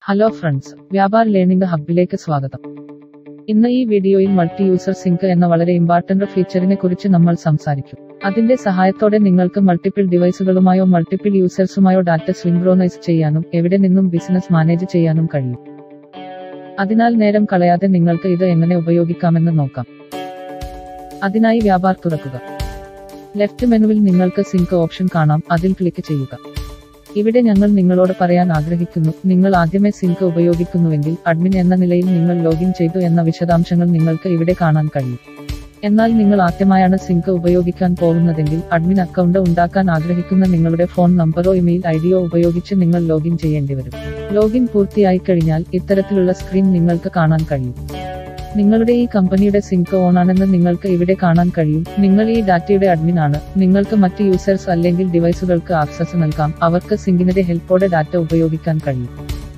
hello friends Vyapar learning ഹബിലേക്ക് സ്വാഗതം ഇന്ന് ഈ വീഡിയോയിൽ മൾട്ടി യൂസർ സിങ്ക് എന്ന വളരെ ഇമ്പോർട്ടന്റ് ഫീച്ചറിനെ കുറിച്ച് നമ്മൾ സംസാരിക്കും അതിന്റെ സഹായത്തോടെ നിങ്ങൾക്ക് മൾട്ടിപ്പിൾ ഡിവൈസുകളുമായോ മൾട്ടിപ്പിൾ യൂസേഴ്സുമായോ ഡാറ്റ സിൻക്രോണൈസ് ചെയ്യാനും എവിടെ നിന്നും ബിസിനസ് മാനേജ് ചെയ്യാനും കഴിയും അതിനാൽ നേരം കളയാതെ നിങ്ങൾക്ക് ഇത് എങ്ങനെ ഉപയോഗിക്കാമെന്ന് നോക്കാം അതിനായി വ്യാപാർ തുറക്കുക ലെഫ്റ്റ് മെനുവിൽ നിങ്ങൾക്ക് സിങ്ക് ഓപ്ഷൻ കാണാം അതിൽ ക്ലിക്ക് ചെയ്യുക ഇവിടെ ഞങ്ങൾ നിങ്ങളോട് പറയാൻ ആഗ്രഹിക്കുന്നു നിങ്ങൾ ആദ്യമേ സിങ്ക് ഉപയോഗിക്കുന്നുവെങ്കിൽ അഡ്മിൻ എന്ന നിലയിൽ നിങ്ങൾ ലോഗിൻ ചെയ്തു എന്ന വിശദാംശങ്ങൾ നിങ്ങൾക്ക് ഇവിടെ കാണാൻ കഴിയും എന്നാൽ നിങ്ങൾ ആദ്യമായാണ് സിങ്ക് ഉപയോഗിക്കാൻ പോകുന്നതെങ്കിൽ അഡ്മിൻ അക്കൗണ്ട് ഉണ്ടാക്കാൻ ആഗ്രഹിക്കുന്ന നിങ്ങളുടെ ഫോൺ നമ്പറോ ഇമെയിൽ ഐഡിയോ ഉപയോഗിച്ച് നിങ്ങൾ ലോഗിൻ ചെയ്യേണ്ടി വരും ലോഗിൻ പൂർത്തിയായി കഴിഞ്ഞാൽ ഇത്തരത്തിലുള്ള സ്ക്രീൻ നിങ്ങൾക്ക് കാണാൻ കഴിയും നിങ്ങളുടെ ഈ കമ്പനിയുടെ സിങ്ക് ഓൺ ആണെന്ന് നിങ്ങൾക്ക് ഇവിടെ കാണാൻ കഴിയും നിങ്ങൾ ഈ ഡാറ്റയുടെ അഡ്മിൻ ആണ് നിങ്ങൾക്ക് മറ്റ് യൂസേഴ്സ് അല്ലെങ്കിൽ ഡിവൈസുകൾക്ക് ആക്സസ് നൽകാം അവർക്ക് സിങ്കിന്റെ ഹെൽപ്പോടെ ഡാറ്റ ഉപയോഗിക്കാൻ കഴിയും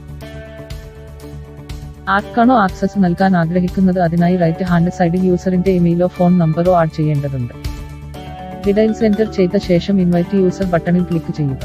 ആർക്കാണോ ആക്സസ് നൽകാൻ ആഗ്രഹിക്കുന്നത് അതിനായി റൈറ്റ് ഹാൻഡ് സൈഡിൽ യൂസറിന്റെ ഇമെയിലോ ഫോൺ നമ്പറോ ആഡ് ചെയ്യേണ്ടതുണ്ട് ഡീറ്റെയിൽസ് എൻ്റർ ചെയ്ത ശേഷം ഇൻവൈറ്റ് യൂസർ ബട്ടണിൽ ക്ലിക്ക് ചെയ്യുക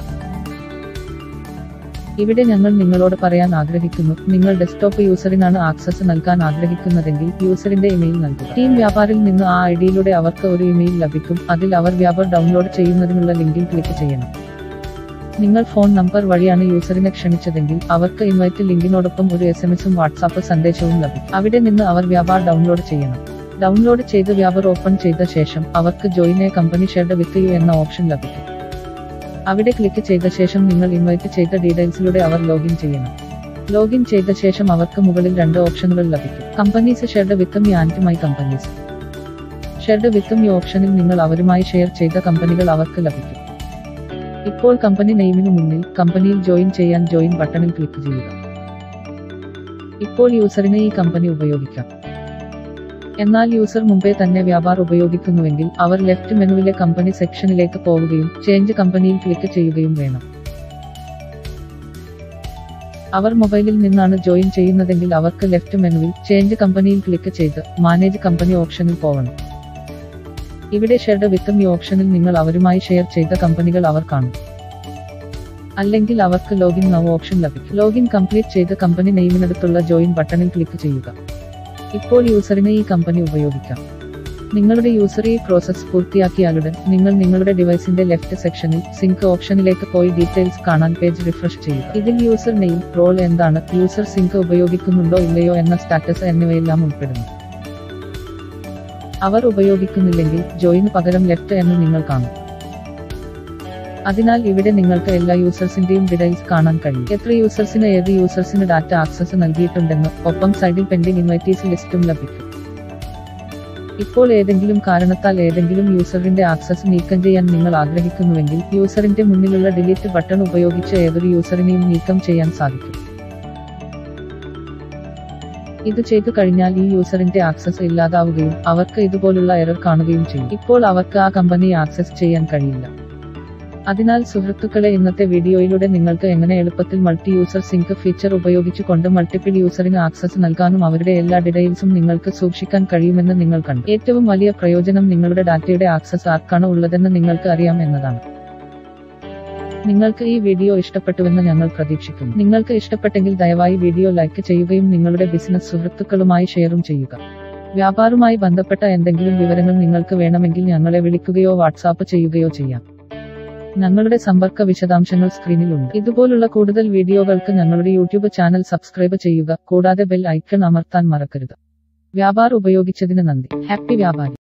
ഇവിടെ ഞങ്ങൾ നിങ്ങളോട് പറയാൻ ആഗ്രഹിക്കുന്നു നിങ്ങൾ ഡെസ്ക്ടോപ്പ് യൂസറിനാണ് ആക്സസ് നൽകാൻ ആഗ്രഹിക്കുന്നതെങ്കിൽ യൂസറിന്റെ ഇമെയിൽ നൽകുക ടീം വ്യാപാരിൽ നിന്ന് ആ ഐഡിയിലൂടെ അവർക്ക് ഒരു ഇമെയിൽ ലഭിക്കും അതിൽ അവർ വ്യാപാർ ഡൗൺലോഡ് ചെയ്യുന്നതിനുള്ള ലിങ്കിൽ ക്ലിക്ക് ചെയ്യണം നിങ്ങൾ ഫോൺ നമ്പർ വഴിയാണ് യൂസറിനെ ക്ഷണിച്ചതെങ്കിൽ അവർക്ക് ഇൻവൈറ്റ് ലിങ്കിനോടൊപ്പം ഒരു എസ് എം എസും വാട്സാപ്പ് സന്ദേശവും ലഭിക്കും അവിടെ നിന്ന് അവർ വ്യാപാർ ഡൗൺലോഡ് ചെയ്യണം ഡൗൺലോഡ് ചെയ്ത് വ്യാപാർ ഓപ്പൺ ചെയ്ത ശേഷം അവർക്ക് join a company shared with you എന്ന ഓപ്ഷൻ ലഭിക്കും അവിടെ ക്ലിക്ക് ചെയ്ത ശേഷം നിങ്ങൾ ഇൻവൈറ്റ് ചെയ്ത ഡീറ്റെയിൽസിലൂടെ അവർ ലോഗിൻ ചെയ്യണം ലോഗിൻ ചെയ്ത ശേഷം അവർക്ക് മുകളിൽ രണ്ട് ഓപ്ഷനുകൾ ലഭിക്കും കമ്പനീസ് ഷെയർഡ് വിത്തും ഈ ആൻഡ് മൈ കമ്പനീസ് ഷെയർഡ് വിത്തും ഈ ഓപ്ഷനിൽ നിങ്ങൾ അവരുമായി ഷെയർ ചെയ്ത കമ്പനികൾ അവർക്ക് ലഭിക്കും ഇപ്പോൾ കമ്പനി നെയിമിനു മുന്നിൽ കമ്പനിയിൽ ജോയിൻ ചെയ്യാൻ ജോയിൻ ബട്ടണിൽ ക്ലിക്ക് ചെയ്യുക ഇപ്പോൾ യൂസറിന് ഈ കമ്പനി ഉപയോഗിക്കാം എന്നാൽ യൂസർ മുമ്പേ തന്നെ വ്യാപാർ ഉപയോഗിക്കുന്നുവെങ്കിൽ അവർ ലെഫ്റ്റ് മെനുവിലെ കമ്പനി സെക്ഷനിലേക്ക് പോവുകയും ചേഞ്ച് കമ്പനിയിൽ ക്ലിക്ക് ചെയ്യുകയും വേണം അവർ മൊബൈലിൽ നിന്നാണ് ജോയിൻ ചെയ്യുന്നതെങ്കിൽ അവർക്ക് ലെഫ്റ്റ് മെനുവിൽ ചേഞ്ച് കമ്പനിയിൽ ക്ലിക്ക് ചെയ്ത് മാനേജ് കമ്പനി ഓപ്ഷനിൽ പോകണം ഇവിടെ ഷെയർഡ് വിത്തും ഈ ഓപ്ഷനിൽ നിങ്ങൾ അവരുമായി ഷെയർ ചെയ്ത കമ്പനികൾ അവർ കാണും അല്ലെങ്കിൽ അവർക്ക് ലോഗിൻ നവ് ഓപ്ഷൻ ലഭിക്കും ലോഗിൻ കംപ്ലീറ്റ് ചെയ്ത് കമ്പനി നെയിമിനടുത്തുള്ള ജോയിൻ ബട്ടണിൽ ക്ലിക്ക് ചെയ്യുക ഇപ്പോൾ യൂസറിന് ഈ കമ്പനി ഉപയോഗിക്കാം നിങ്ങളുടെ യൂസർ ഈ പ്രോസസ് പൂർത്തിയാക്കിയാലുടൻ നിങ്ങൾ നിങ്ങളുടെ ഡിവൈസിന്റെ ലെഫ്റ്റ് സെക്ഷനിൽ സിങ്ക് ഓപ്ഷനിലേക്ക് പോയി ഡീറ്റെയിൽസ് കാണാൻ പേജ് റിഫ്രഷ് ചെയ്യുക ഇതിൽ യൂസർ നെയിം റോൾ എന്താണ് യൂസർ സിങ്ക് ഉപയോഗിക്കുന്നുണ്ടോ ഇല്ലയോ എന്ന സ്റ്റാറ്റസ് എന്നിവയെല്ലാം ഉൾപ്പെടുന്നു അവർ ഉപയോഗിക്കുന്നില്ലെങ്കിൽ ജോയിന് പകരം ലെഫ്റ്റ് എന്ന് നിങ്ങൾ കാണും അതിനാൽ ഇവിടെ നിങ്ങൾക്ക് എല്ലാ യൂസേഴ്സിന്റെയും ഡീറ്റെയിൽസ് കാണാൻ കഴിയും എത്ര യൂസേഴ്സിന് ഏത് യൂസേഴ്സിന് ഡാറ്റ ആക്സസ് നൽകിയിട്ടുണ്ടെന്ന് ഒപ്പം സൈഡിൽ പെൻഡിംഗ് ഇൻവൈറ്റീസ് ലിസ്റ്റും ലഭിക്കും ഇപ്പോൾ ഏതെങ്കിലും കാരണത്താൽ ഏതെങ്കിലും യൂസറിന്റെ ആക്സസ് നീക്കം ചെയ്യാൻ നിങ്ങൾ ആഗ്രഹിക്കുന്നുവെങ്കിൽ യൂസറിന്റെ മുന്നിലുള്ള ഡിലീറ്റ് ബട്ടൺ ഉപയോഗിച്ച് ഏതൊരു യൂസറിനെയും നീക്കം ചെയ്യാൻ സാധിക്കും ഇത് ചെയ്തു കഴിഞ്ഞാൽ ഈ യൂസറിന്റെ ആക്സസ് ഇല്ലാതാവുകയും അവർക്ക് ഇതുപോലുള്ള എറർ കാണുകയും ചെയ്യും ഇപ്പോൾ അവർക്ക് ആ കമ്പനിയെ ആക്സസ് ചെയ്യാൻ കഴിയില്ല അതിനാൽ സുഹൃത്തുക്കളെ ഇന്നത്തെ വീഡിയോയിലൂടെ നിങ്ങൾക്ക് എങ്ങനെ എളുപ്പത്തിൽ മൾട്ടി യൂസർ സിങ്ക് ഫീച്ചർ ഉപയോഗിച്ചുകൊണ്ട് മൾട്ടിപ്പിൾ യൂസറിന് ആക്സസ് നൽകാനും അവരുടെ എല്ലാ ഡീറ്റെയിൽസും നിങ്ങൾക്ക് സൂക്ഷിക്കാൻ കഴിയുമെന്ന് നിങ്ങൾ കണ്ടു ഏറ്റവും വലിയ പ്രയോജനം നിങ്ങളുടെ ഡാറ്റയുടെ ആക്സസ് ആർക്കാണ് ഉള്ളതെന്ന് നിങ്ങൾക്ക് അറിയാം എന്നതാണ് നിങ്ങൾക്ക് ഈ വീഡിയോ ഇഷ്ടപ്പെട്ടുവെന്ന് ഞങ്ങൾ പ്രതീക്ഷിക്കുന്നു നിങ്ങൾക്ക് ഇഷ്ടപ്പെട്ടെങ്കിൽ ദയവായി വീഡിയോ ലൈക്ക് ചെയ്യുകയും നിങ്ങളുടെ ബിസിനസ് സുഹൃത്തുക്കളുമായി ഷെയറും ചെയ്യുക വ്യാപാരവുമായി ബന്ധപ്പെട്ട എന്തെങ്കിലും വിവരങ്ങൾ നിങ്ങൾക്ക് വേണമെങ്കിൽ ഞങ്ങളെ വിളിക്കുകയോ വാട്സാപ്പ് ചെയ്യുകയോ ചെയ്യാം ഞങ്ങളുടെ സമ്പർക്ക വിശദാംശങ്ങൾ സ്ക്രീനിലുണ്ട് ഇതുപോലുള്ള കൂടുതൽ വീഡിയോകൾക്ക് ഞങ്ങളുടെ യൂട്യൂബ് ചാനൽ സബ്സ്ക്രൈബ് ചെയ്യുക കൂടാതെ ബെൽ ഐക്കൺ അമർത്താൻ മറക്കരുത് വ്യാപാർ ഉപയോഗിച്ചതിന് നന്ദി ഹാപ്പി വ്യാപാരി